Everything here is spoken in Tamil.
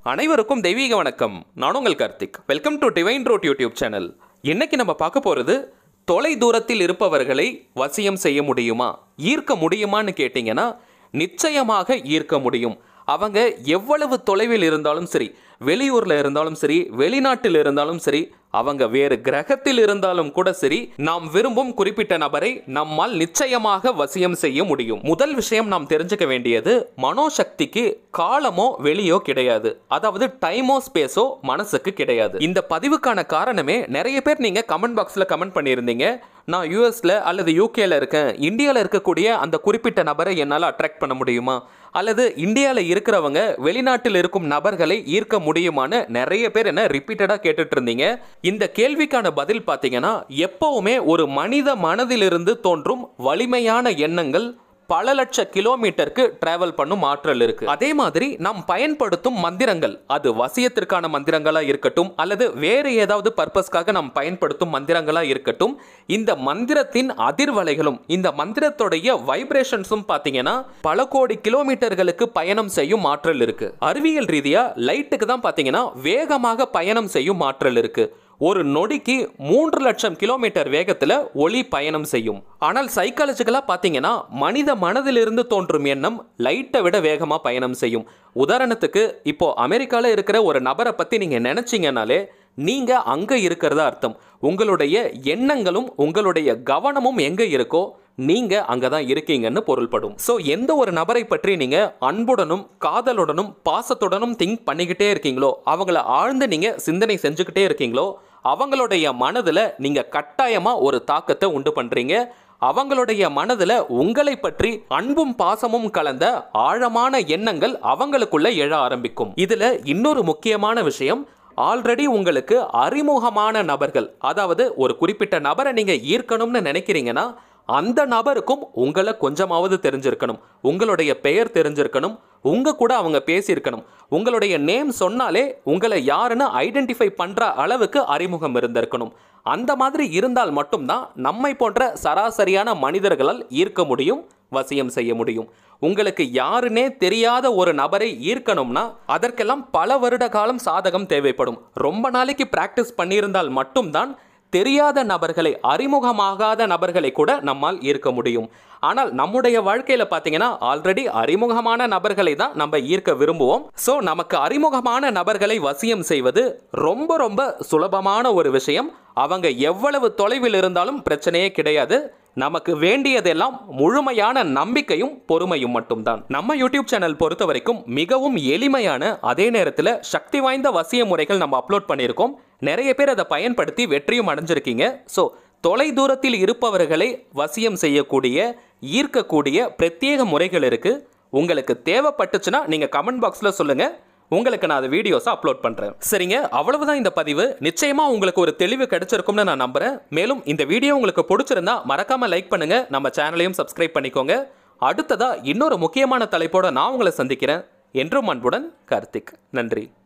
அனைவருக்கும் தெய்வீக வணக்கம் நான் உங்கள் Karthik welcome to divine road YouTube channel இன்னைக்கு நம்ம பார்க்க போகிறது தொலை தூரத்தில் இருப்பவர்களை வசியம் செய்ய முடியுமா ஈர்க்க முடியுமான்னு கேட்டிங்கன்னா நிச்சயமாக ஈர்க்க முடியும் அவங்க எவ்வளவு தொலைவில் இருந்தாலும் சரி வெளியூரில் இருந்தாலும் சரி வெளிநாட்டில் இருந்தாலும் சரி அவங்க வேறு கிரகத்தில் இருந்தாலும் கூட சரி நாம் விரும்பும் குறிப்பிட்ட நபரை நம்மால் நிச்சயமாக வசியம் செய்ய முடியும் முதல் விஷயம் நாம் தெரிஞ்சுக்க வேண்டியது மனோசக்திக்கு காலமோ வெளியோ கிடையாது அதாவது டைமோ ஸ்பேஸோ மனசுக்கு கிடையாது இந்த பதிவுக்கான காரணமே நிறைய பேர் நீங்க கமெண்ட் பாக்ஸ்ல கமெண்ட் பண்ணியிருந்தீங்க நான் யூஎஸ்ல அல்லது யூகேல இருக்கேன் இந்தியாவில் இருக்கக்கூடிய அந்த குறிப்பிட்ட நபரை என்னால் அட்ராக்ட் பண்ண முடியுமா அல்லது இந்தியாவில் இருக்கிறவங்க வெளிநாட்டில் இருக்கும் நபர்களை ஈர்க்க முடியுமான்னு நிறைய பேர் என்ன ரிப்பீட்டடாக கேட்டுட்டு இருந்தீங்க இந்த கேள்விக்கான பதில் பார்த்தீங்கன்னா எப்பவுமே ஒரு மனித மனதிலிருந்து தோன்றும் வலிமையான எண்ணங்கள் பல லட்ச கிலோமீட்டருக்கு டிராவல் பண்ணும் ஆற்றல் இருக்கு அதே மாதிரி நாம் பயன்படுத்தும் மந்திரங்கள் அது வசியத்திற்கான மந்திரங்களா இருக்கட்டும் அல்லது வேறு ஏதாவது பர்பஸ்க்காக நாம் பயன்படுத்தும் மந்திரங்களா இருக்கட்டும் இந்த மந்திரத்தின் அதிர்வலைகளும் இந்த மந்திரத்துடைய வைப்ரேஷன்ஸும் பார்த்தீங்கன்னா பல கோடி கிலோமீட்டர்களுக்கு பயணம் செய்யும் ஆற்றல் இருக்கு அறிவியல் ரீதியா லைட்டுக்கு தான் பார்த்தீங்கன்னா வேகமாக பயணம் செய்யும் ஆற்றல் இருக்கு ஒரு நொடிக்கு மூன்று லட்சம் கிலோமீட்டர் வேகத்தில் ஒளி பயணம் செய்யும் ஆனால் சைக்காலஜிக்கலாக பார்த்தீங்கன்னா மனித மனதிலிருந்து தோன்றும் எண்ணம் லைட்டை விட வேகமாக பயணம் செய்யும் உதாரணத்துக்கு இப்போ அமெரிக்காவில் இருக்கிற ஒரு நபரை பற்றி நீங்கள் நினச்சிங்கனாலே நீங்கள் அங்கே இருக்கிறதா அர்த்தம் உங்களுடைய எண்ணங்களும் உங்களுடைய கவனமும் எங்கே இருக்கோ நீங்க அங்கே தான் இருக்கீங்கன்னு பொருள்படும் ஸோ எந்த ஒரு நபரை பற்றி நீங்க அன்புடனும் காதலுடனும் பாசத்துடனும் திங்க் பண்ணிக்கிட்டே இருக்கீங்களோ அவங்கள ஆழ்ந்து நீங்க சிந்தனை செஞ்சுக்கிட்டே இருக்கீங்களோ அவங்களுடைய மனதில் நீங்க கட்டாயமா ஒரு தாக்கத்தை உண்டு பண்றீங்க அவங்களுடைய மனதில் உங்களை பற்றி அன்பும் பாசமும் கலந்த ஆழமான எண்ணங்கள் அவங்களுக்குள்ள எழ ஆரம்பிக்கும் இதுல இன்னொரு முக்கியமான விஷயம் ஆல்ரெடி உங்களுக்கு அறிமுகமான நபர்கள் அதாவது ஒரு குறிப்பிட்ட நபரை நீங்க ஈர்க்கணும்னு நினைக்கிறீங்கன்னா அந்த நபருக்கும் உங்களை கொஞ்சமாவது தெரிஞ்சிருக்கணும் உங்களுடைய பெயர் தெரிஞ்சிருக்கணும் உங்க கூட அவங்க பேசியிருக்கணும் உங்களுடைய நேம் சொன்னாலே உங்களை யாருன்னு ஐடென்டிஃபை பண்ற அளவுக்கு அறிமுகம் இருந்திருக்கணும் அந்த மாதிரி இருந்தால் மட்டும்தான் நம்மை போன்ற சராசரியான மனிதர்களால் ஈர்க்க முடியும் வசியம் செய்ய முடியும் உங்களுக்கு யாருன்னே தெரியாத ஒரு நபரை ஈர்க்கணும்னா அதற்கெல்லாம் பல வருட காலம் சாதகம் தேவைப்படும் ரொம்ப நாளைக்கு பிராக்டிஸ் பண்ணியிருந்தால் மட்டும்தான் தெரியாத நபர்களை அறிமுகமாகாத நபர்களை கூட நம்மால் ஈர்க்க முடியும் ஆனால் நம்முடைய வாழ்க்கையில் பார்த்தீங்கன்னா ஆல்ரெடி அறிமுகமான நபர்களை தான் நம்ம ஈர்க்க விரும்புவோம் ஸோ நமக்கு அறிமுகமான நபர்களை வசியம் செய்வது ரொம்ப ரொம்ப சுலபமான ஒரு விஷயம் அவங்க எவ்வளவு தொலைவில் இருந்தாலும் பிரச்சனையே கிடையாது நமக்கு வேண்டியதெல்லாம் முழுமையான நம்பிக்கையும் பொறுமையும் மட்டும்தான் நம்ம யூடியூப் சேனல் பொறுத்த வரைக்கும் மிகவும் எளிமையான அதே நேரத்தில் சக்தி வாய்ந்த வசிய முறைகள் நம்ம அப்லோட் பண்ணியிருக்கோம் நிறைய பேர் அதை பயன்படுத்தி வெற்றியும் அடைஞ்சிருக்கீங்க ஸோ தொலை தூரத்தில் இருப்பவர்களை வசியம் செய்யக்கூடிய ஈர்க்கக்கூடிய பிரத்யேக முறைகள் இருக்கு உங்களுக்கு தேவைப்பட்டுச்சுன்னா நீங்க கமெண்ட் பாக்ஸ்ல சொல்லுங்க உங்களுக்கு நான் அது வீடியோஸை அப்லோட் பண்ணுறேன் சரிங்க அவ்வளவுதான் இந்த பதிவு நிச்சயமா உங்களுக்கு ஒரு தெளிவு கிடைச்சிருக்கும்னு நான் நம்புறேன் மேலும் இந்த வீடியோ உங்களுக்கு பிடிச்சிருந்தா மறக்காம லைக் பண்ணுங்க நம்ம சேனலையும் சப்ஸ்கிரைப் பண்ணிக்கோங்க அடுத்ததா இன்னொரு முக்கியமான தலைப்போட நான் உங்களை சந்திக்கிறேன் என்றும் அன்புடன் கார்த்திக் நன்றி